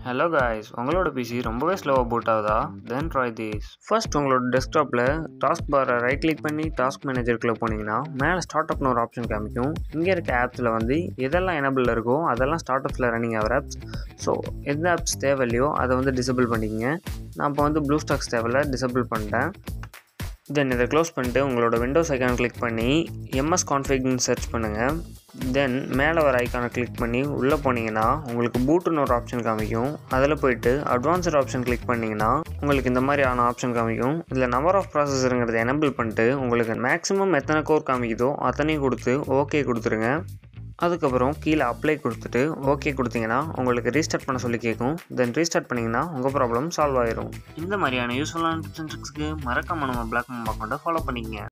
hello guys உங்களோட PC ரொம்பவே ஸ்லோவாக பூட் ஆகுதா தென் ட்ரை திஸ் ஃபர்ஸ்ட் உங்களோட டெஸ்க்டாப்பில் டாஸ்க் பாரை ரைட் கிளிக் பண்ணி டாஸ்க் மேனேஜருக்குள்ளே போனீங்கன்னா மேலே ஸ்டார்ட் அப்னு ஒரு ஆப்ஷன் காமிக்கும் இங்கே இருக்க ஆப்ஸில் வந்து எதெல்லாம் எனபிள் இருக்கோ அதெல்லாம் ஸ்டார்ட் அப்ஸில் ரன்னிங் ஆகிற ஆப்ஸ் ஸோ எந்த ஆப்ஸ் தேவையில்லையோ அதை வந்து டிசபிள் பண்ணிக்கங்க நான் இப்போ வந்து ப்ளூ ஸ்டாக்ஸ் தேவையில்ல டிசபிள் பண்ணிட்டேன் தென் இதை க்ளோஸ் பண்ணிட்டு உங்களோட விண்டோஸ் ஐக்கான் கிளிக் பண்ணி எம்எஸ் கான்ஃபிக்னு சர்ச் பண்ணுங்கள் தென் மேலே வர ஐக்கானை கிளிக் பண்ணி உள்ளே போனீங்கன்னா உங்களுக்கு பூட்டுன்னு ஒரு ஆப்ஷன் காமிக்கும் அதில் போயிட்டு அட்வான்ஸ்ட் ஆப்ஷன் கிளிக் பண்ணிங்கன்னா உங்களுக்கு இந்த மாதிரியான ஆப்ஷன் காமிக்கும் இதில் நம்பர் ஆஃப் ப்ராசஸருங்கிறத எனபிள் பண்ணிட்டு உங்களுக்கு மேக்ஸிமம் எத்தனை கோர் காமிக்குதோ அத்தனையும் கொடுத்து ஓகே கொடுத்துருங்க அதுக்கப்புறம் கீழே அப்ளை கொடுத்துட்டு ஓகே கொடுத்தீங்கன்னா உங்களுக்கு ரீஸ்டார்ட் பண்ண சொல்லி கேட்கும் தென் ரீஸ்டார்ட் பண்ணிங்கன்னா உங்கள் ப்ராப்ளம் சால்வ் ஆயிரும் இந்த மாதிரியான யூஸ்ஃபுல்லான டிப்ஸ் அண்ட் ட்ரிக்ஸ்க்கு மறக்காம நம்ம பிளாக் அக்கௌண்ட்டை ஃபாலோ பண்ணிக்கங்க